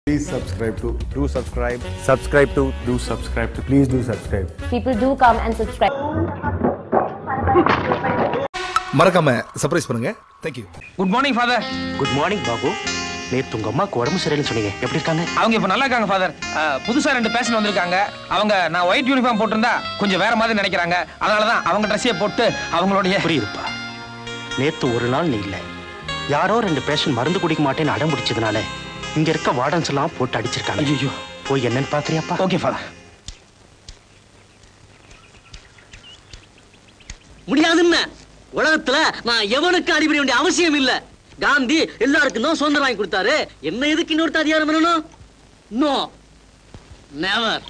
Please subscribe to Do subscribe. subscribe to do subscribe to please do subscribe. People do come and subscribe. மறக்காம surprise பண்ணுங்க thank you good morning father good morning Babu நேத்து உங்க அம்மாக்கு உடம்பு சரியில்லைன்னு சொன்னீங்க எப்படி இருக்காங்க அவங்க இப்ப நல்லா இருக்காங்க ஃபாதர் புதுசா ரெண்டு பேஷன் வந்திருக்காங்க அவங்க நான் ஒயிட் யூனிஃபார்ம் போட்டிருந்தா கொஞ்சம் வேற மாதிரி நினைக்கிறாங்க அதனாலதான் அவங்க ட்ரெஸ்ஸையே போட்டு அவங்களுடைய புரியுதுப்பா நேத்து ஒரு நாள் நீ இல்ல யாரோ ரெண்டு பேஷண்ட் மருந்து குடிக்க மாட்டேன்னு அடம் பிடிச்சதுனால இங்க இருக்க வார்டன்ஸ் எல்லாம் போட்டு அடிச்சிருக்காங்க ஐயோ போய் என்னன்னு பாக்குறியாப்பா ஓகே ஃபாதர் முடியாதுன்னு உலகத்துல நான் எவனுக்கு அடிபட வேண்டிய அவசியம் இல்ல காந்தி எல்லாருக்கும் தான் சுதந்திரம் வாங்கி கொடுத்தாரு என்ன எதுக்கு இன்னொருத்த அதிகாரம் பண்ணணும் நோ நெவர்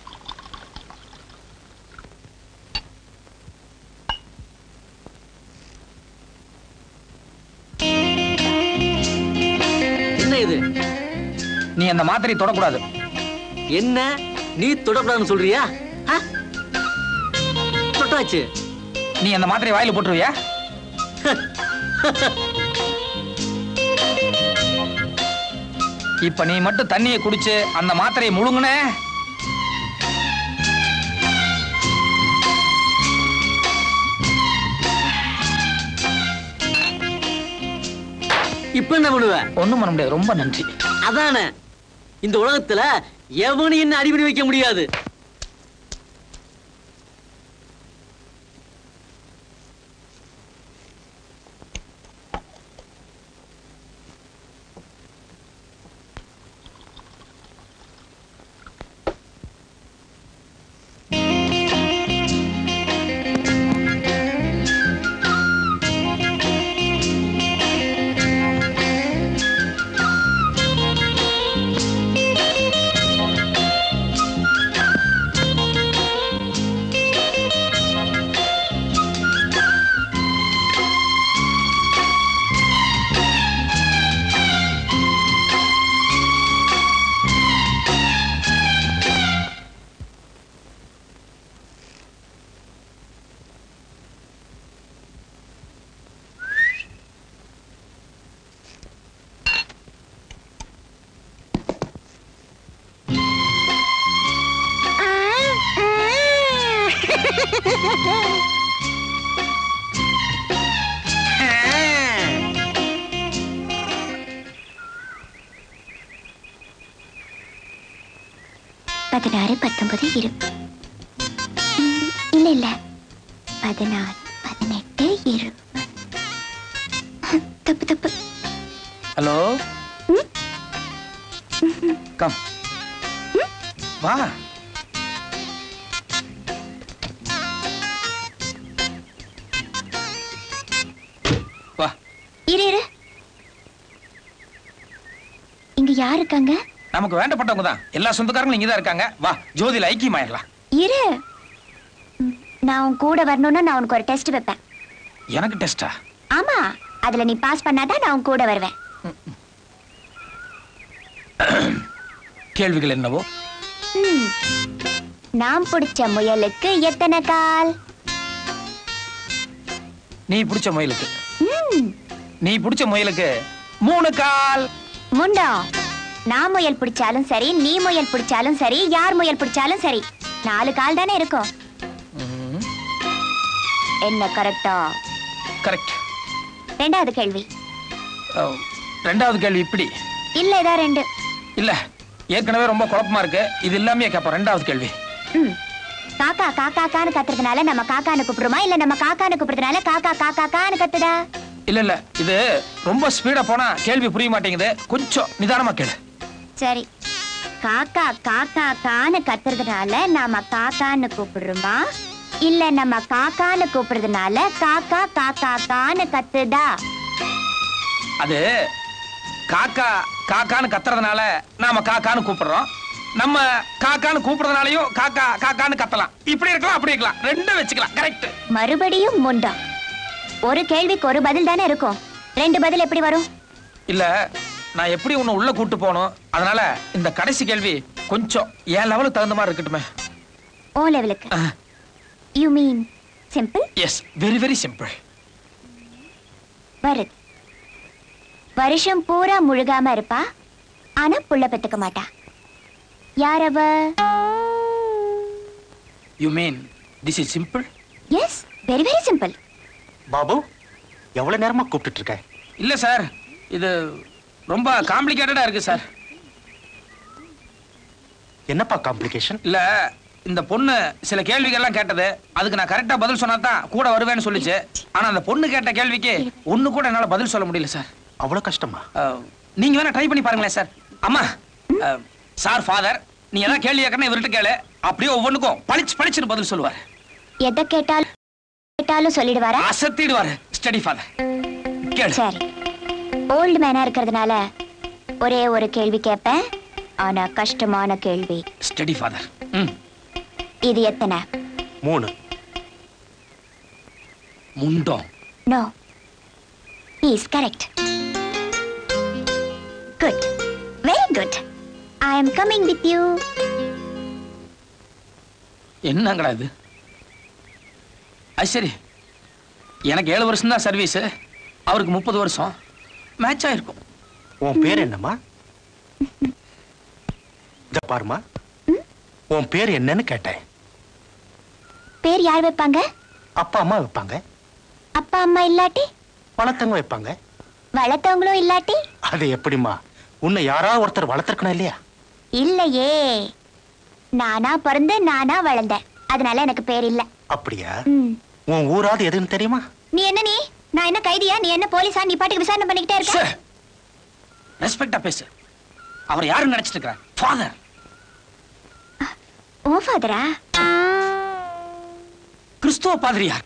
என்ன இது நீ அந்த மாத்திரையை தொடக்கூடாது என்ன நீ தொடக்கூடாதுன்னு சொல்றியா ஆ? தொட்டாச்சு நீ அந்த மாத்திரையை வாயில போட்டுருவியா இப்ப நீ மட்டும் தண்ணியை குடிச்சு அந்த மாத்திரையை முழுங்குன இப்ப என்ன பண்ணுவ ஒண்ணும் பண்ண முடியாது ரொம்ப நன்றி அதானே இந்த உலகத்துல எவனும் என்ன அடிபடி வைக்க முடியாது பதினாறு பத்தொன்பது இரு ம், இல்ல இல்ல பதினாறு பதினெட்டு இரு தப்பு தப்பு ஹலோ கம் வா வா இரு இரு இங்க யார் இருக்காங்க நமக்கு வேண்டப்பட்டவங்க தான் எல்லா சொந்தக்காரங்களும் இங்க தான் இருக்காங்க வா ஜோதியில ஐக்கியமாயிடலாம் இரு ம், நான் உன் கூட வரணும்னா நான் உனக்கு ஒரு டெஸ்ட் வைப்பேன் எனக்கு டெஸ்டா ஆமா அதுல நீ பாஸ் பண்ணாதான் நான் உன் கூட வருவேன் கேள்விகள் என்னவோ ம். நான் பிடிச்ச முயலுக்கு எத்தனை கால் நீ பிடிச்ச முயலுக்கு ம், நீ பிடிச்ச முயலுக்கு மூணு கால் முண்டா நான் முயல் பிடிச்சாலும் சரி நீ முயல் பிடிச்சாலும் சரி யார் முயல் பிடிச்சாலும் சரி நாலு கால் தானே இருக்கும் என்ன கரெக்டா கரெக்ட் ரெண்டாவது கேள்வி ரெண்டாவது கேள்வி இப்படி இல்ல இதா ரெண்டு இல்ல ஏற்கனவே ரொம்ப குழப்பமா இருக்கு இது இல்லாமே கேட்போம் ரெண்டாவது கேள்வி ம். காக்கா காக்கா கான்னு கத்துறதுனால நம்ம காக்கான்னு கூப்பிடுறோமா இல்ல நம்ம காக்கான்னு கூப்பிடுறதுனால காக்கா காக்கா கான்னு கத்துதா இல்ல இல்ல இது ரொம்ப ஸ்பீடா போனா கேள்வி புரிய மாட்டேங்குது கொஞ்சம் நிதானமா கேளு சரி காக்கா காக்கா கான்னு கத்துறதுனால நாம காக்கான்னு கூப்பிடுறோமா இல்ல நம்ம காக்கான்னு கூப்பிடுறதுனால காக்கா காக்கா கான்னு கத்துதா அது காக்கா காக்கான்னு கத்துறதுனால நாம காக்கான்னு கூப்பிடுறோம் நம்ம காக்கான்னு கூப்பிடுறதுனாலயும் காக்கா காக்கான்னு கத்தலாம் இப்படி இருக்கலாம் அப்படி இருக்கலாம் ரெண்டும் வச்சுக்கலாம் கரெக்ட் மறுபடியும் முண்டா ஒரு கேள்விக்கு ஒரு பதில் தானே இருக்கும் ரெண்டு பதில் எப்படி வரும் இல்ல நான் எப்படி உன்னை உள்ள கூட்டு போகணும் அதனால இந்த கடைசி கேள்வி கொஞ்சம் என் லெவலுக்கு தகுந்த மாதிரி இருக்கட்டுமே ஓ லெவலுக்கு you mean simple yes very very simple வருது வருஷம் பூரா முழுகாம இருப்பா ஆனா புள்ள பெத்துக்க மாட்டா யார் அவ you mean this is simple yes very very simple Babu எவ்வளவு நேரமா கூப்பிட்டுட்டு இருக்க இல்ல சார் இது ரொம்ப காம்ப்ளிகேட்டடா இருக்கு சார் என்னப்பா காம்ப்ளிகேஷன் இல்ல இந்த பொண்ணு சில கேள்விகள்லாம் கேட்டது அதுக்கு நான் கரெக்டா பதில் சொன்னா தான் கூட வருவேன்னு சொல்லுச்சு ஆனா அந்த பொண்ணு கேட்ட கேள்விக்கு ஒண்ணு கூட என்னால பதில் சொல்ல முடியல சார் அவ்வளவு கஷ்டமா அஹ், நீங்க வேணா ட்ரை பண்ணி பாருங்களேன் சார் அம்மா அஹ், சார் ஃபாதர் நீ ஏதாவது கேள்வி கேட்கறேன் இவர்கிட்ட கேளு அப்படியே ஒவ்வொன்றுக்கும் பளிச்சு பளிச்சுன்னு பதில் சொல்லுவார் எதை கேட்டாலும் கேட்டாலும் சொல்லிடுவாரா அசத்திடுவாரு ஸ்டடி ஃபாதர் கேளு சரி ஓல்டு மேனா இருக்கிறதுனால ஒரே ஒரு கேள்வி கேட்பேன் ஆனா கஷ்டமான கேள்வி ஸ்டடி ஃபாதர் ம் இது எத்தனை மூணு முண்டம் no is correct good very good I am coming with you என்னங்கடா இது அது சரி எனக்கு ஏழு வருஷம் தான் சர்வீஸ் அவருக்கு முப்பது வருஷம் மேட்ச் ஆயிருக்கும் உன் பேர் என்னம்மா இத பாருமா உன் பேர் என்னன்னு கேட்டேன் பேர் யார் வைப்பாங்க அப்பா அம்மா வைப்பாங்க அப்பா அம்மா இல்லாட்டி வளர்த்தவங்க வைப்பாங்க வளர்த்தவங்களும் இல்லாட்டி அது எப்படிம்மா உன்னை யாராவது ஒருத்தர் வளர்த்திருக்கணும் இல்லையா இல்லையே நானா பிறந்து நானா வளர்ந்தேன் அதனால எனக்கு பேர் இல்ல அப்படியா ம். உன் ஊராது எதுன்னு தெரியுமா நீ என்ன நீ நான் என்ன கைதியா நீ என்ன போலீஸா நீ பாட்டுக்கு விசாரணை பண்ணிக்கிட்டே இருக்க ரெஸ்பெக்டா பேசு அவர் யாருன்னு நினைச்சிட்டு இருக்கிறார் ஃபாதர் ஓ ஃபாதரா கிறிஸ்துவ பாதிரியார்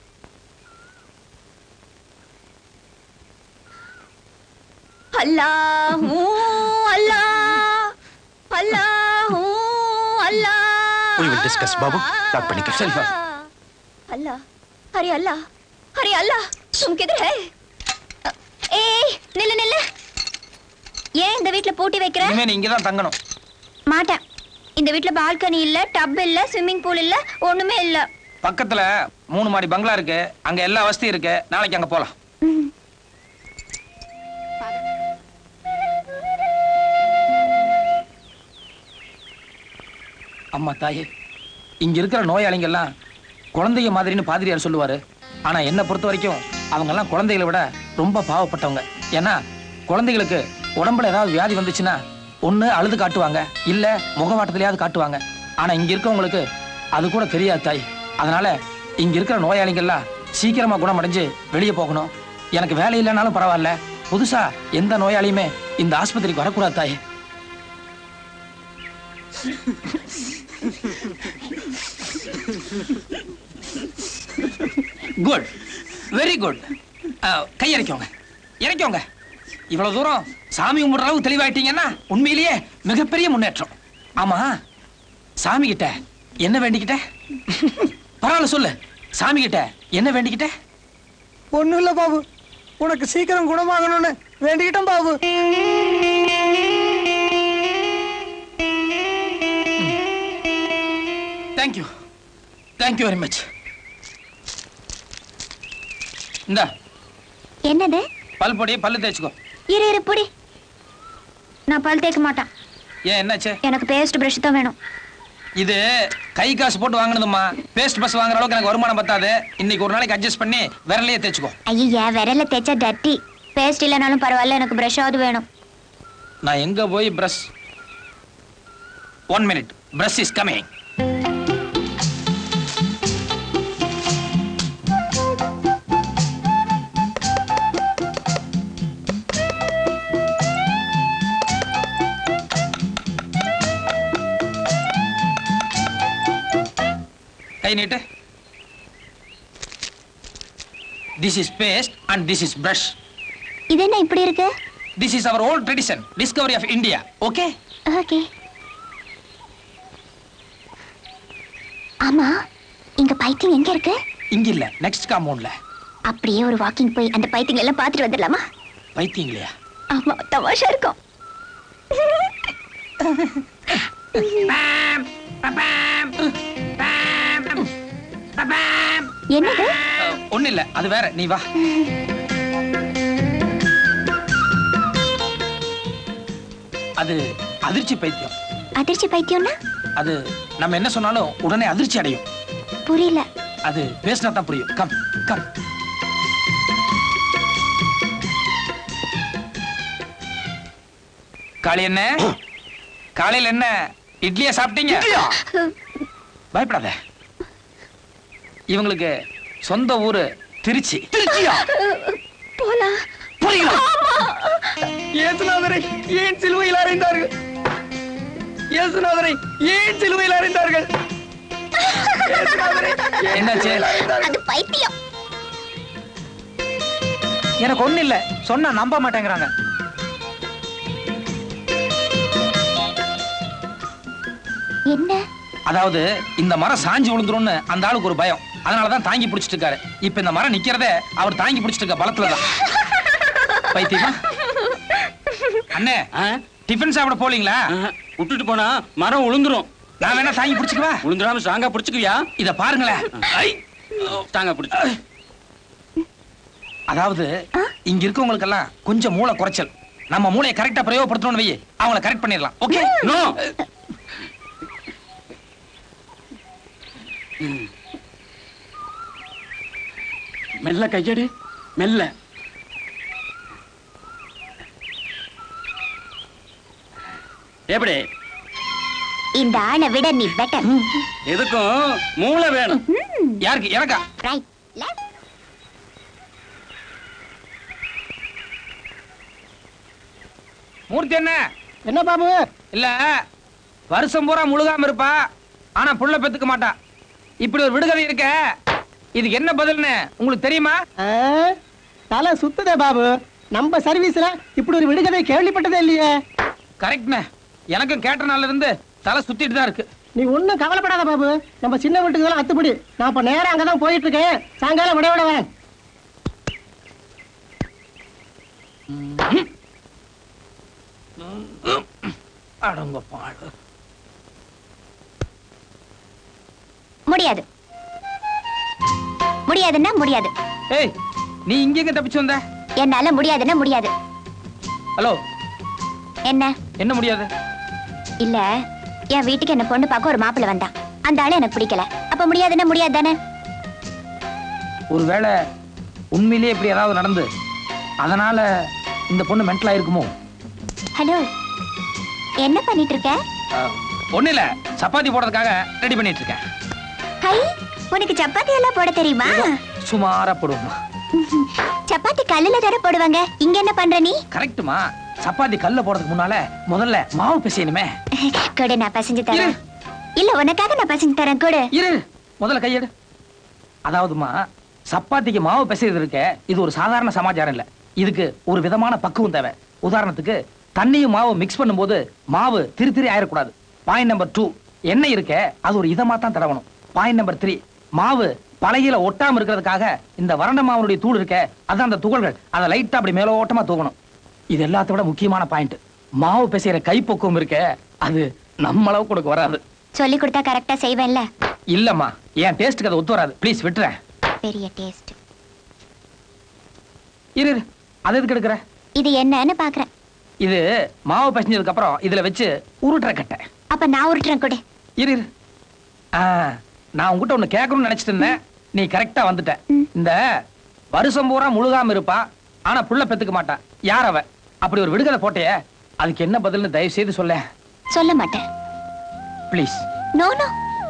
அல்லாஹூ அல்லாஹ் அல்லாஹூ அல்லாஹ் We will discuss, Babu. Lock பண்ணிக்க. சரி, பாபு. अल्लाह अरे अल्लाह अरे अल्लाह तुम किधर है ஏய் நில்லு நில்லு ஏன் இந்த வீட்ல பூட்டி வைக்கிற இனிமே நீ இங்கதான் தங்கணும் மாட்டேன் இந்த வீட்ல பால்கனி இல்ல டப் இல்ல ஸ்விம்மிங் பூல் இல்ல ஒண்ணுமே இல்ல பக்கத்துல மூணு மாடி பங்களா இருக்கு அங்க எல்லா வசதியும் இருக்கு நாளைக்கு அங்க போலாம் அம்மா தாயே இங்க இருக்கிற நோயாளிங்க எல்லாம் குழந்தைங்க மாதிரின்னு பாதிரியார் சொல்லுவாரு ஆனா என்னை பொறுத்த வரைக்கும் அவங்க எல்லாம் குழந்தைகளை விட ரொம்ப பாவப்பட்டவங்க ஏன்னா குழந்தைகளுக்கு உடம்புல ஏதாவது வியாதி வந்துச்சுன்னா ஒண்ணு அழுது காட்டுவாங்க இல்ல முகவாட்டத்திலேயாவது காட்டுவாங்க ஆனா இங்க இருக்கவங்களுக்கு அது கூட தெரியாது தாய் அதனால இங்க இருக்கிற நோயாளிங்க எல்லாம் சீக்கிரமா குணமடைஞ்சு வெளியே போகணும் எனக்கு வேலை இல்லைனாலும் பரவாயில்ல புதுசா எந்த நோயாளியுமே இந்த ஆஸ்பத்திரிக்கு வரக்கூடாது தாயே குட் வெரி குட் கை இறக்கோங்க இறக்கோங்க இவ்வளவு தூரம் சாமி கும்பிடுற அளவுக்கு தெளிவாயிட்டீங்கன்னா உண்மையிலேயே மிகப்பெரிய முன்னேற்றம் ஆமா சாமி கிட்ட என்ன வேண்டிக்கிட்ட பரவாயில்ல சொல்லு சாமி கிட்ட என்ன வேண்டிக்கிட்ட ஒண்ணும் இல்ல பாபு உனக்கு சீக்கிரம் குணமாகணும்னு வேண்டிக்கிட்டேன் Babu thank you thank you very much இந்த என்னது பல் பொடி பல்லு தேய்ச்சிக்கோ இரு இரு புடி நான் பல் தேய்க்க மாட்டேன் ஏன் என்னாச்சு எனக்கு பேஸ்ட் பிரஷ் தான் வேணும் இது கை காசு போட்டு வாங்கினதும்மா பேஸ்ட் பஸ் வாங்குற அளவுக்கு எனக்கு வருமானம் பத்தாது இன்னைக்கு ஒரு நாளைக்கு அட்ஜஸ்ட் பண்ணி விரலையே தேய்ச்சிக்கோ ஐயா விரல தேய்ச்சா டர்ட்டி பேஸ்ட் இல்லைனாலும் பரவாயில்ல எனக்கு பிரஷ்ஷாவது வேணும் நான் எங்க போய் brush one minute brush is coming கை நீட்டு this is paste and this is brush இது என்ன இப்படி இருக்கு this is our old tradition discovery of India okay okay ஆமா இங்க பைத்தியம் எங்க இருக்கு இங்க இல்ல நெக்ஸ்ட் காம்பவுண்ட்ல அப்படியே ஒரு வாக்கிங் போய் அந்த பைத்தியங்கள் எல்லாம் பார்த்துட்டு வந்துடலாமா பைத்தியங்களையா ஆமா தமாஷா இருக்கும் என்னது ஒண்ணு இல்ல அது வேற நீ வா அது அதிர்ச்சி பைத்தியம் அதிர்ச்சி பைத்தியம்னா அது நம்ம என்ன சொன்னாலும் உடனே அதிர்ச்சி அடையும் புரியல அது பேசினா தான் புரியும் கம் கம் காளி என்ன காலையில என்ன இட்லியா சாப்பிட்டீங்க பயப்படாத இவங்களுக்கு சொந்த ஊரு திருச்சி திருச்சியா போலாம் புரியல இயேசுநாதரை ஏன் சிலுவையில் அறைந்தார்கள் இயேசுநாதரை ஏன் சிலுவையில் அறைந்தார்கள் என்னாச்சு அது பைத்தியம் எனக்கு ஒண்ணு இல்ல சொன்னா நம்ப மாட்டேங்கிறாங்க என்ன அதாவது இந்த மரம் சாஞ்சு விழுந்துரும்னு அந்த ஆளுக்கு ஒரு பயம் அதனாலதான் தாங்கி பிடிச்சிட்டு இருக்காரு இப்ப இந்த மரம் நிக்கிறதே அவர் தாங்கி பிடிச்சிட்டு இருக்க பலத்துலதான் பைத்தியமா அண்ணே டிஃபன் சாப்பிட போலீங்களா விட்டுட்டு போனா மரம் உளுந்துரும் நான் வேணா தாங்கி பிடிச்சுக்குவா உளுந்துராம ஸ்ட்ராங்கா பிடிச்சுக்குவியா இத பாருங்களேன் ஐ! ஸ்ட்ராங்கா பிடிச்சு அதாவது இங்க இருக்கவங்களுக்கெல்லாம் கொஞ்சம் மூளை குறைச்சல் நம்ம மூளையை கரெக்டா பிரயோகப்படுத்தணும்னு வை அவங்கள கரெக்ட் பண்ணிடலாம் ஓகே நோ மெல்ல கையடு மெல்ல எப்படி இந்த ஆளை விட நீ பெட்டர் எதுக்கும் மூளை வேணும் யாருக்கு எனக்கா ரைட் லெஃப்ட் மூர்த்தி என்ன என்ன பாபு இல்ல வருஷம் பூரா முழுகாம இருப்பா ஆனா புள்ள பெத்துக்க மாட்டா இப்படி ஒரு விடுகதை இருக்க இதுக்கு என்ன பதில்னு உங்களுக்கு தெரியுமா தலை சுத்துதே பாபு நம்ம சர்வீஸ்ல இப்படி ஒரு விடுகதை கேள்விப்பட்டதே இல்லையே கரெக்ட்ண்ணே எனக்கும் கேட்ட நாள்ல இருந்து தலை சுத்திட்டு தான் இருக்கு நீ ஒண்ணும் கவலைப்படாத பாபு நம்ம சின்ன வீட்டுக்கு எல்லாம் அத்துப்படி நான் இப்ப நேரா அங்கதான் போயிட்டு இருக்கேன் சாயங்காலம் விட விட வரேன் அடங்க பாடு முடியாது முடியாதுன்னா முடியாது ஏய் நீ இங்க எங்க தப்பிச்சு வந்த என்னால முடியாதுன்னா முடியாது ஹலோ என்ன என்ன முடியாது இல்ல என் வீட்டுக்கு என்ன பொண்ணு பார்க்க ஒரு மாப்பிள்ளை வந்தான் அந்த ஆளு எனக்கு பிடிக்கல அப்ப முடியாதுன்னா முடியாது தானே ஒருவேளை உண்மையிலேயே இப்படி ஏதாவது நடந்து அதனால இந்த பொண்ணு மென்டல் ஆயிருக்குமோ ஹலோ என்ன பண்ணிட்டு இருக்க ஒண்ணு இல்ல சப்பாத்தி போடுறதுக்காக ரெடி பண்ணிட்டு இருக்கேன் ஹை உனக்கு சப்பாத்தி எல்லாம் போட தெரியுமா சுமாரா போடுவோமா சப்பாத்தி கல்லுல தானே போடுவாங்க இங்க என்ன பண்ற நீ கரெக்ட்டுமா சப்பாத்தி கல்ல போடுறதுக்கு முன்னால முதல்ல மாவு பிசையணுமே கொடு நான் பசஞ்சு தரேன் இல்ல உனக்காக நான் பசஞ்சு தரேன் கொடு இரு முதல்ல கையெடு அதாவதுமா சப்பாத்திக்கு மாவு பிசைறது இருக்க இது ஒரு சாதாரண சமாச்சாரம் இல்ல இதுக்கு ஒரு விதமான பக்குவம் தேவை உதாரணத்துக்கு தண்ணியும் மாவு மிக்ஸ் பண்ணும்போது மாவு திரி திரி ஆயிடக்கூடாது பாயிண்ட் நம்பர் டூ எண்ணெய் இருக்க அது ஒரு இதமா தான் தடவணும் பாயிண்ட் நம்பர் த்ரீ மாவு பலகையில ஒட்டாம இருக்கிறதுக்காக இந்த வறண்ட மாவுடைய தூள் இருக்க அதான் அந்த துகள்கள் அதை லைட்டா அப்படி மேலோட்டமா தூக்கணும் இது எல்லாத்த விட முக்கியமான பாயிண்ட் மாவு பிசைற கைப்பக்குவம் இருக்க அது நம்ம அளவுக்கு உனக்கு வராது சொல்லி கொடுத்தா கரெக்டா செய்வேன்ல இல்லம்மா என் டேஸ்ட்டுக்கு அது ஒத்து வராது ப்ளீஸ் விட்டுறேன் பெரிய டேஸ்ட் இரு இரு. அது எதுக்கு எடுக்கிற இது என்னன்னு பாக்குறேன் இது மாவு பசஞ்சதுக்கு அப்புறம் இதுல வச்சு உருட்டுற கட்டை அப்ப நான் உருட்டுறேன் கொடு இரு இரு. ஆ, நான் உங்ககிட்ட ஒண்ணு கேட்கணும்னு நினைச்சிட்டு இருந்தேன் நீ கரெக்டா வந்துட்ட இந்த வருஷம் பூரா முழுகாம இருப்பா ஆனா புள்ள பெத்துக்க மாட்டா யார் அவ அப்படி ஒரு விடுதலை போட்டையே அதுக்கு என்ன பதில்னு தயவு செய்து சொல்ல சொல்ல மாட்டேன் ப்ளீஸ் நோ நோ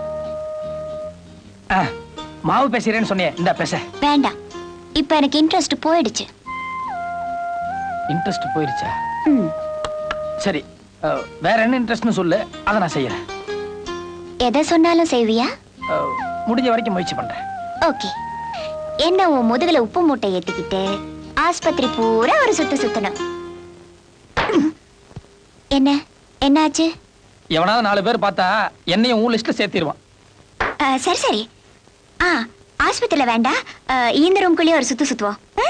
மாவு பேசுறேன்னு சொன்னியே இந்த பேச வேண்டாம் இப்ப எனக்கு இன்ட்ரெஸ்ட் போயிடுச்சு இன்ட்ரெஸ்ட் போயிருச்சா ம். சரி அஹ், வேற என்ன இன்ட்ரெஸ்ட்னு சொல்லு அதை நான் செய்யறேன் எதை சொன்னாலும் செய்வியா அஹ், முடிஞ்ச வரைக்கும் முயற்சி பண்றேன் ஓகே என்ன உன் முதுகுல உப்பு மூட்டை ஏத்திக்கிட்டு ஆஸ்பத்திரி பூரா ஒரு சுத்து சுத்தணும் என்ன என்னாச்சு எவனாவது நாலு பேர் பார்த்தா என்னையும் உன் லிஸ்ட்ல சேர்த்திருவான் ஆ, சரி சரி ஆ ஆஸ்பத்திரியில வேண்டாம் ஆ, இந்த ரூம்குள்ளேயே ஒரு சுத்து சுத்துவோம் ஆ?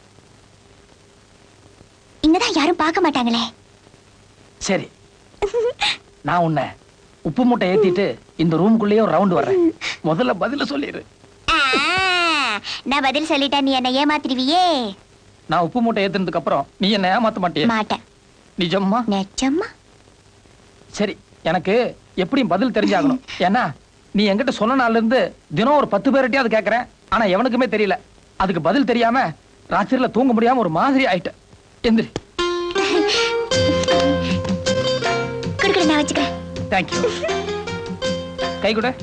இங்கதான் யாரும் பார்க்க மாட்டாங்களே சரி நான் உன்னை உப்பு மூட்டை ஏத்திட்டு இந்த ரூம்குள்ளேயே ஒரு ரவுண்ட் வர்றேன் முதல்ல பதில சொல்லிடு ஆ, நான் பதில் சொல்லிட்டா நீ என்ன ஏமாத்திடுவியே நான் உப்பு மூட்டை ஏத்துனதுக்கு அப்புறம் நீ என்ன ஏமாத்த மாட்டிய மாட்டேன் நிஜம்மா நிஜமா சரி எனக்கு எப்படியும் பதில் தெரிஞ்சாகணும் ஏன்னா நீ என்கிட்ட சொன்ன நாள்ல இருந்து தினம் ஒரு பத்து பேர்கிட்டயாவது கேட்கறேன் ஆனா எவனுக்குமே தெரியல அதுக்கு பதில் தெரியாம ராத்திரில தூங்க முடியாம ஒரு மாதிரி ஆயிட்டேன் எந்திரி குடுக்குற நான் வச்சுக்கிறேன் தேங்க்யூ கை கூட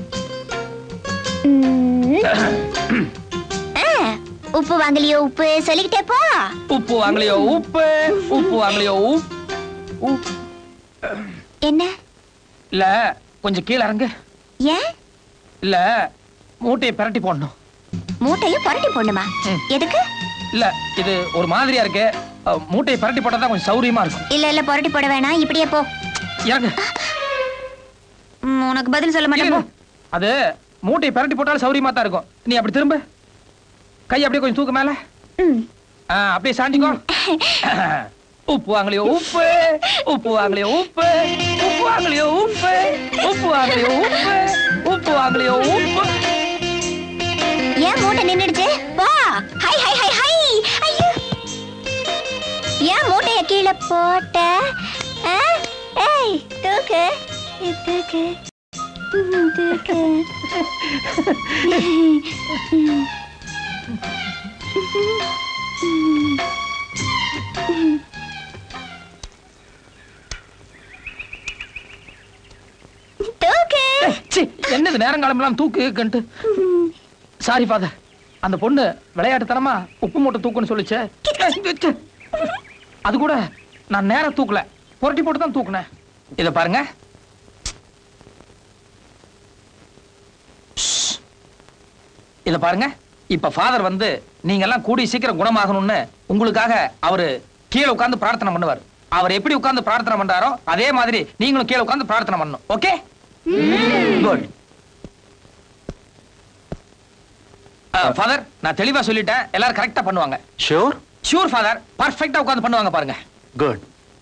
ம். ஆ, உப்பு வாங்கலையோ உப்பு சொல்லிக்கிட்டே போ உப்பு வாங்கலையோ உப்பு உப்பு வாங்கலையோ உப் உப் என்ன இல்ல கொஞ்சம் கீழே இறங்கு ஏன் இல்ல மூட்டையை பிரட்டி போடணும் மூட்டையும் புரட்டி போடணுமா ம். எதுக்கு இல்ல இது ஒரு மாதிரியா இருக்கு அஹ், மூட்டையை பிரட்டி போட்டா தான் கொஞ்சம் சௌரியமா இருக்கும் இல்ல இல்ல புரட்டி போட வேணாம் இப்படியே போ இறங்கு ம், உனக்கு பதில் சொல்ல மாட்டேன் போ. அது மூட்டையை பிரட்டி போட்டாலும் சௌரியமா தான் இருக்கும் நீ அப்படி திரும்ப கை அப்படியே கொஞ்சம் தூக்கு மேல ம். ஆ, அப்படியே சாண்டிக்கோ உப்பு வாங்கலையோ உப்பு உப்பு வாங்கலையோ உப்பு உப்பு வாங்கலையோ உப்பு உப்பு வாங்கலையோ உப்பு உப்பு வாங்கலையோ உப்பு ஏன் மூட்டை நின்னுடுச்சு போ ஹை ஹை ஹை ஹை ஐயோ ஏன் மூட்டைய கீழே போட்ட ஆ? ஏய் தூக்கு இது தூக்கு ம், தூக்கு தூக்கு ச்சீ, என்னது நேரங்காலமெல்லாம் தூக்கு கண்டு சாரி ஃபாதர் அந்த பொண்ணு விளையாட்டுத்தனமா உப்பு மூட்டை தூக்குன்னு சொல்லுச்சே ச்சே. அது கூட நான் நேரா தூக்கல புரட்டி போட்டு தான் தூக்குனேன் இத பாருங்க ஷ். இத பாருங்க இப்ப ஃபாதர் வந்து நீங்க எல்லாம் கூடி சீக்கிரம் குணமாகணும்னு உங்களுக்காக அவரு கீழே உட்கார்ந்து பிரார்த்தனை பண்ணுவார் அவர் எப்படி உட்கார்ந்து பிரார்த்தனை பண்றாரோ அதே மாதிரி நீங்களும் கீழே உட்கார்ந்து பிரார்த்தனை பண்ணணும் ஓகே குட் ஃபாதர் நான் தெளிவா சொல்லிட்டேன் எல்லாரும் கரெக்டா பண்ணுவாங்க ஷூர் ஷூர் ஃபாதர் பர்ஃபெக்ட்டா உட்கார்ந்து பண்ணுவாங்க பாருங்க குட்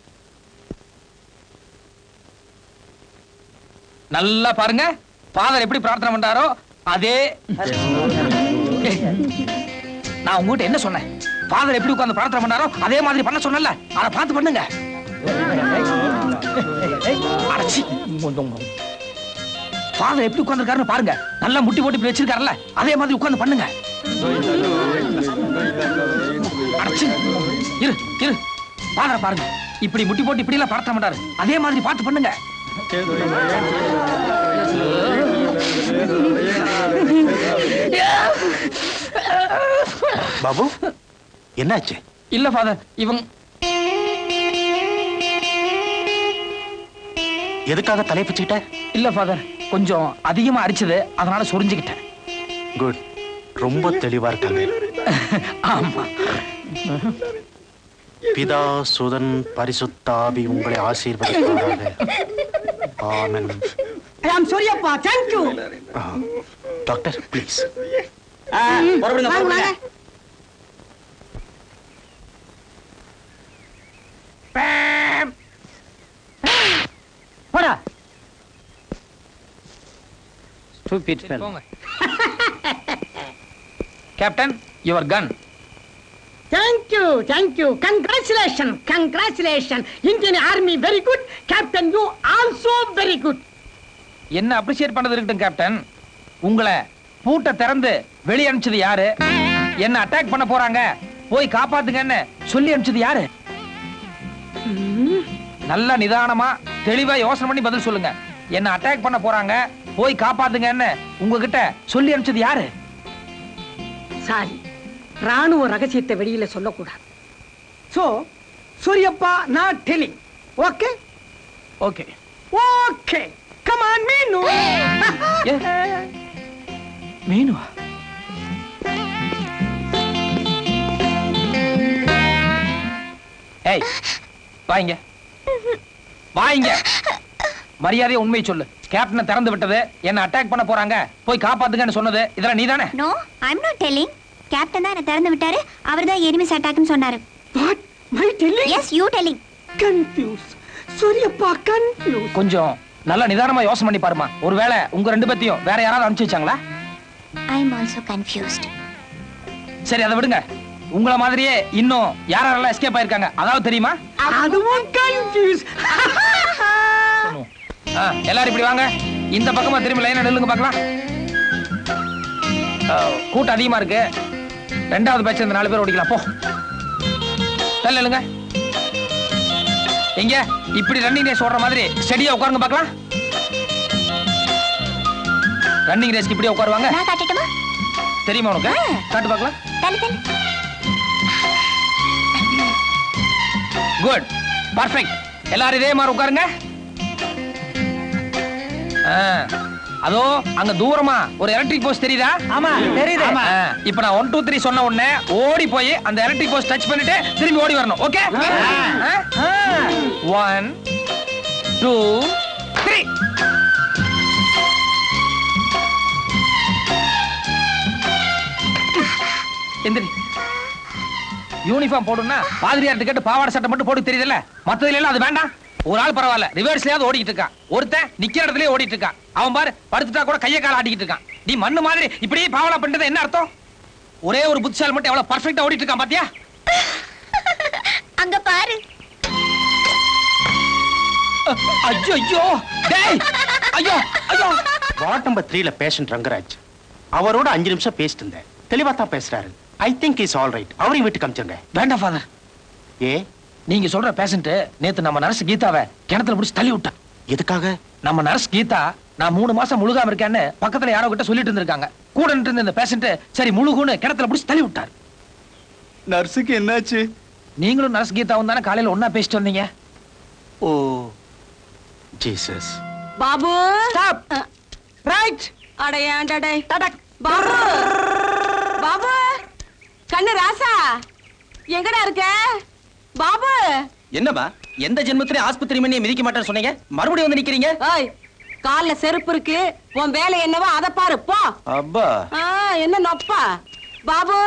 நல்லா பாருங்க ஃபாதர் எப்படி பிரார்த்தனை பண்றாரோ அதே நான் உங்ககிட்ட என்ன சொன்னேன் ஃபாதர் எப்படி உட்கார்ந்து பிரார்த்தனை பண்ணாரோ அதே மாதிரி பண்ண சொன்னல அதை பார்த்து பண்ணுங்க அடச்சி. ஃபாதர் எப்படி உட்கார்ந்துருக்காருன்னு பாருங்க நல்லா முட்டி போட்டு இப்படி வச்சிருக்காருல்ல அதே மாதிரி உட்கார்ந்து பண்ணுங்க அடச்சி. இரு இரு ஃபாதரை பாருங்க இப்படி முட்டி போட்டு இப்படி எல்லாம் பிரார்த்தனை பண்றாரு அதே மாதிரி பார்த்து பண்ணுங்க பாபு என்னாச்சு இல்ல ஃபாதர் இவங்க எதுக்காக தலை பிச்சுக்கிட்ட இல்ல ஃபாதர் கொஞ்சம் அதிகமா அரிச்சது அதனால சொரிஞ்சுக்கிட்டேன் குட் ரொம்ப தெளிவா இருக்காங்க ஆமா பிதா சுதன் பரிசுத்தாவி உங்களை ஆசீர்வதிப்பாராக ஆமென் ஐம் சூரியப்பா தேங்க்யூ ஆ, டாக்டர் ப்ளீஸ் போடா போங்க captain your gun thank you thank you congratulation congratulation Indian army very good captain you also very good என்ன அப்ரிசியேட் பண்ணது இருக்கட்டும் கேப்டன் உங்களை பூட்டை திறந்து வெளிய அனுப்பிச்சது யாரு என்ன அட்டாக் பண்ண போறாங்க போய் காப்பாத்துங்கன்னு சொல்லி அனுப்பிச்சது யாரு நல்ல நிதானமா தெளிவா யோசனை பண்ணி பதில் சொல்லுங்க என்ன அட்டாக் பண்ண போறாங்க போய் காப்பாத்துங்கன்னு உங்ககிட்ட சொல்லி அனுப்பிச்சது யாரு சாரி ராணுவ ரகசியத்தை வெளியில சொல்லக்கூடாது so Suriyappa not telling okay okay okay come on Meenu மீனுவா ஏய் வாங்க வாங்க மரியாதையா உண்மை சொல்லு கேப்டனை திறந்து விட்டது என்ன அட்டாக் பண்ண போறாங்க போய் காப்பாத்துங்கன்னு சொன்னது இதெல்லாம் நீதானே no I'm not telling captain தான் என்ன திறந்து விட்டாரு அவர் தான் எனிமிஸ் அட்டாக்னு சொன்னாரு what my telling yes you telling confuse Suriyappa confuse கொஞ்சம் நல்ல நிதானமா யோசனை பண்ணி பாருமா ஒருவேளை உங்க ரெண்டு பேத்தையும் வேற யாராவது அனுப்பிச்சு வச்சாங்களா ஐ எம் ஆல்சோ கன்ஃபியூஸ்ட் சரி அதை விடுங்க உங்கள மாதிரியே இன்னும் யார் யாரெல்லாம் எஸ்கேப் ஆயிருக்காங்க அதாவது தெரியுமா அதுவும் கன்ஃபியூஸ் சொல்லுவோம். ஆ, எல்லாரும் இப்படி வாங்க இந்த பக்கமா திரும்பி லைனா நில்லுங்க பார்க்கலாம் ஆ, கூட்டம் அதிகமா இருக்கு ரெண்டாவது பேட்ச் இந்த நாலு பேர் ஓடிக்கலாம் போ தள்ள நில்லுங்க எங்க இப்படி ரன்னிங் ரேஸ் ஓடுற மாதிரி ஸ்டெடியா உட்காருங்க பார்க்கலாம் ரன்னிங் ரேஸ்க்கு இப்படியே உட்காருவாங்க நான் காட்டட்டுமா தெரியுமா உனக்கு காட்டு பார்க்கலாம் தள்ளு தள்ளு குட் பர்ஃபெக்ட் எல்லாரும் இதே மாதிரி உட்காருங்க ஆ, அதோ அங்க தூரமா ஒரு எலக்ட்ரிக் போஸ்ட் தெரியுதா ஆமா தெரியுது இப்போ நான் ஒன் டூ த்ரீ சொன்ன உடனே ஓடி போய் அந்த எலக்ட்ரிக் போஸ்ட் டச் பண்ணிட்டு திரும்பி ஓடி வரணும் ஓகே ஒன் டூ த்ரீ எந்திரி யூனிஃபார்ம் போடுனா பாதிரியார் கேட்டு பாவாடை சட்டை மட்டும் போட்டு தெரியுதுல்ல மத்ததுல எல்லாம் அது வேண்டாம் ஒரு ஆள் பரவாயில்ல ரிவர்ஸ்லயாவது ஓடிட்டு இருக்கான் ஒருத்தன் நிக்கிற இடத்துலயே ஓடிட்டு இருக்கான் அவன் பாரு படுத்துட்டா கூட கையை கால ஆட்டிக்கிட்டு இருக்கான் நீ மண்ணு மாதிரி இப்படியே பாவலா பண்றது என்ன அர்த்தம் ஒரே ஒரு புத்திசாலி மட்டும் எவ்வளவு பர்ஃபெக்ட்டா ஓடிட்டு இருக்கான் பாத்தியா அங்க பாரு ஐயோ ஐயோ டேய் ஐயோ ஐயோ வார்ட் நம்பர் த்ரீல பேஷண்ட் ரங்கராஜ் அவரோட அஞ்சு நிமிஷம் பேசிட்டு இருந்தேன் தெளிவா தான் பேசுறாரு I think is all right அவரையும் வீட்டுக்கு அமிச்சிருங்க வேண்டாம் ஃபாதர் ஏ நீங்க சொல்ற பேஷண்ட் நேத்து நம்ம நர்ஸ் கீதாவை கிணத்துல பிடிச்சி தள்ளி விட்டான் எதுக்காக நம்ம நர்ஸ் கீதா நான் மூணு மாசம் முழுகாம இருக்கேன்னு பக்கத்துல யாரோ கிட்ட சொல்லிட்டு இருந்திருக்காங்க கூட நின்று இருந்த இந்த பேஷண்ட் சரி முழுகுன்னு கிணத்துல பிடிச்சி தள்ளி விட்டார் நர்ஸுக்கு என்னாச்சு நீங்களும் நர்ஸ் கீதாவும் தானே காலையில ஒண்ணா பேசிட்டு வந்தீங்க oh Jesus Babu stop right அடையாண்டடை பாபு பாபு கண்ணு ராசா எங்கடா இருக்க பாபு என்னம்மா எந்த ஜென்மத்திலே ஆஸ்பத்திரி மணியை மிதிக்க மாட்டேன்னு சொன்னீங்க மறுபடியும் வந்து நிக்கிறீங்க ஓய் கால்ல செருப்பு இருக்கு உன் வேலை என்னவோ அத பாரு போ அப்பா ஆ, என்ன நொப்பா பாபு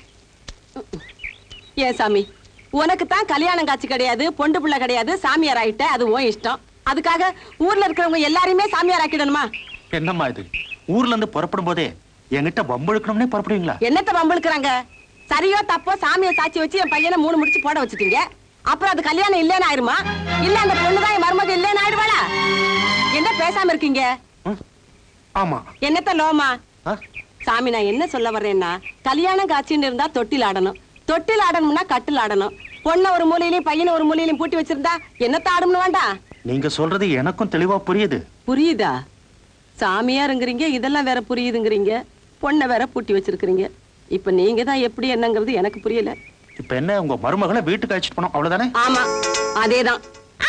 ஏன் சாமி உனக்கு தான் கல்யாணம் காட்சி கிடையாது பொண்டு பிள்ளை கிடையாது சாமியார் ஆயிட்ட அது உன் இஷ்டம் அதுக்காக ஊர்ல இருக்கிறவங்க எல்லாரையுமே சாமியார் ஆக்கிடணுமா என்னம்மா இது ஊர்ல இருந்து புறப்படும் போதே என்கிட்ட வம்பெழுக்கணும்னே புறப்படுவீங்களா என்னத்த வம்பிழுக்கிறாங்க சரியோ தப்போ சாமியை சாட்சி வச்சு என் பையனை மூணு முடிச்சு போட வச்சுட்டீங்க அப்புறம் அது கல்யாணம் இல்லைன்னு ஆயிருமா இல்ல அந்த பொண்ணுதான் என் மருமக இல்லைன்னு ஆயிடுவாளா என்ன பேசாம இருக்கீங்க ஆமா என்னத்த லோமா ஆ? சாமி நான் என்ன சொல்ல வர்றேன்னா கல்யாணம் காட்சின்னு இருந்தா தொட்டில் ஆடணும் தொட்டில் ஆடணும்னா கட்டில் ஆடணும் பொண்ணை ஒரு மூலையிலையும் பையனை ஒரு மூலையிலையும் பூட்டி வச்சிருந்தா என்னத்த ஆடணும் வேண்டாம் நீங்க சொல்றது எனக்கும் தெளிவா புரியுது புரியுதா சாமியாருங்கிறீங்க இதெல்லாம் வேற புரியுதுங்கிறீங்க பொண்ணை வேற பூட்டி வச்சிருக்கிறீங்க இப்ப நீங்க தான் எப்படி என்னங்கிறது எனக்கு புரியல இப்ப என்ன உங்க மருமகளை வீட்டுக்கு அழைச்சிட்டு போனோம் அவ்வளவுதானே ஆமா அதேதான்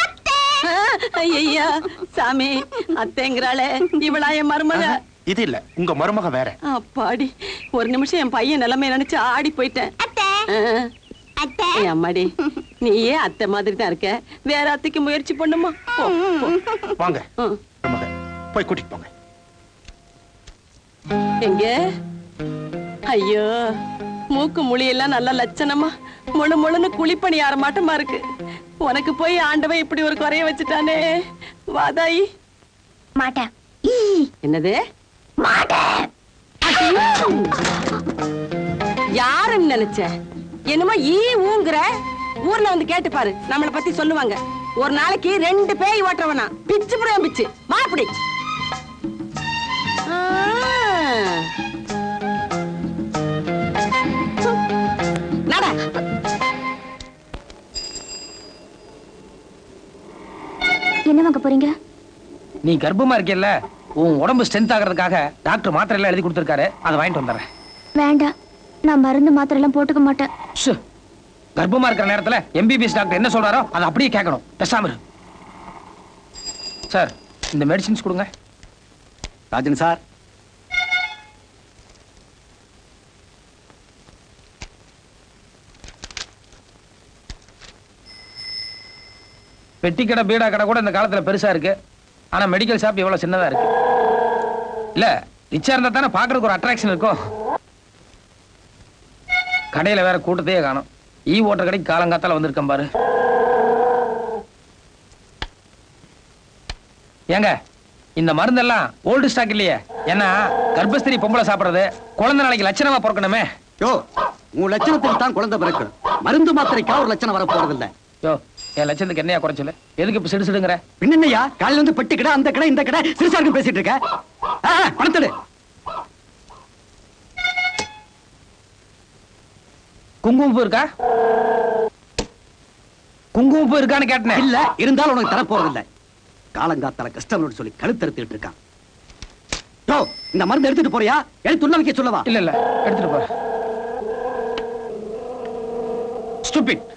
ஐயா சாமி அத்தைங்கிறாளே இவளா என் மருமக இது இல்ல உங்க மருமக வேற அப்பாடி ஒரு நிமிஷம் என் பையன் நிலைமை நினைச்சு ஆடி போயிட்டேன் அத்தை ஆ. அத்தை ஏய் அம்மாடி நீயே அத்தை மாதிரி தான் இருக்க வேற அத்தைக்கு முயற்சி பண்ணுமா போ, போ. வாங்க ம். மருமக போய் கூட்டிட்டு போங்க எங்க ஐயோ மூக்கு முழியெல்லாம் நல்ல லட்சணமா முழு முழுன்னு குழிப்பணி ஆற மாட்டமா இருக்கு உனக்கு போய் ஆண்டவன் இப்படி ஒரு குறைய வச்சுட்டானே வாதாயி மாட்டேன் என்னது மாட்டேன் யாருன்னு நினைச்ச என்னமோ ஈ ஊங்குற ஊர்ல வந்து கேட்டு பாரு நம்மள பத்தி சொல்லுவாங்க ஒரு நாளைக்கு ரெண்டு பேய் ஓட்டுறவனா பிச்சு புறம் பிச்சு மாப்பிடி நட என்ன வாங்க போறீங்க நீ கர்ப்பமா இருக்கேல்ல உன் உடம்பு ஸ்ட்ரென்த் ஆகிறதுக்காக டாக்டர் மாத்திரை எல்லாம் எழுதி கொடுத்திருக்காரு அதை வாங்கிட்டு வந்துடுறேன் வேண்டாம் நான் மருந்து மாத்திரை எல்லாம் போட்டுக்க மாட்டேன் ஷு. கர்ப்பமா இருக்கிற நேரத்துல எம்பிபிஎஸ் டாக்டர் என்ன சொல்றாரோ அதை அப்படியே கேட்கணும் பேசாம இரு சார் இந்த மெடிசின்ஸ் கொடுங்க ராஜன் சார் பெட்டி கடை பீடா கடை கூட இந்த காலத்துல பெருசா இருக்கு ஆனா மெடிக்கல் ஷாப் இவ்வளவு சின்னதா இருக்கு இல்ல ரிச்சா இருந்தா தானே பாக்குறதுக்கு ஒரு அட்ராக்ஷன் இருக்கும் கடையில வேற கூட்டத்தையே காணும் ஈ ஓட்டர் கடைக்கு காலங்காத்தால வந்திருக்கேன் பாரு ஏங்க இந்த மருந்தெல்லாம் ஓல்டு ஸ்டாக் இல்லையே ஏன்னா கர்ப்பஸ்திரி பொம்பளை சாப்பிடுறது குழந்தை நாளைக்கு லட்சணமா பிறக்கணுமே யோ உன் லட்சணத்துக்கு தான் குழந்தை பிறக்கணும் மருந்து மாத்திரைக்கா ஒரு லட்சணம் வர போறதில்ல யோ என் லட்சத்துக்கு என்னையா குறைச்சல எதுக்கு இப்ப சிடு சிடுங்கிற பின்னயா காலையில வந்து பெட்டி கடை அந்த கடை இந்த கடை சிறுசா இருக்கு பேசிட்டு இருக்க ஆ, ஆ, பணத்தெடு குங்குமப்பூ இருக்கா குங்குமப்பூ இருக்கான்னு கேட்டேன் இல்ல இருந்தாலும் உனக்கு தர போறது இல்ல காலங்காத்தால கஸ்டமர் சொல்லி கழுத்தறுத்துட்டு இருக்கான் யோ இந்த மருந்து எடுத்துட்டு போறியா எடுத்து உள்ள வைக்க சொல்லவா இல்ல இல்ல எடுத்துட்டு போறேன் ஸ்டூபிட்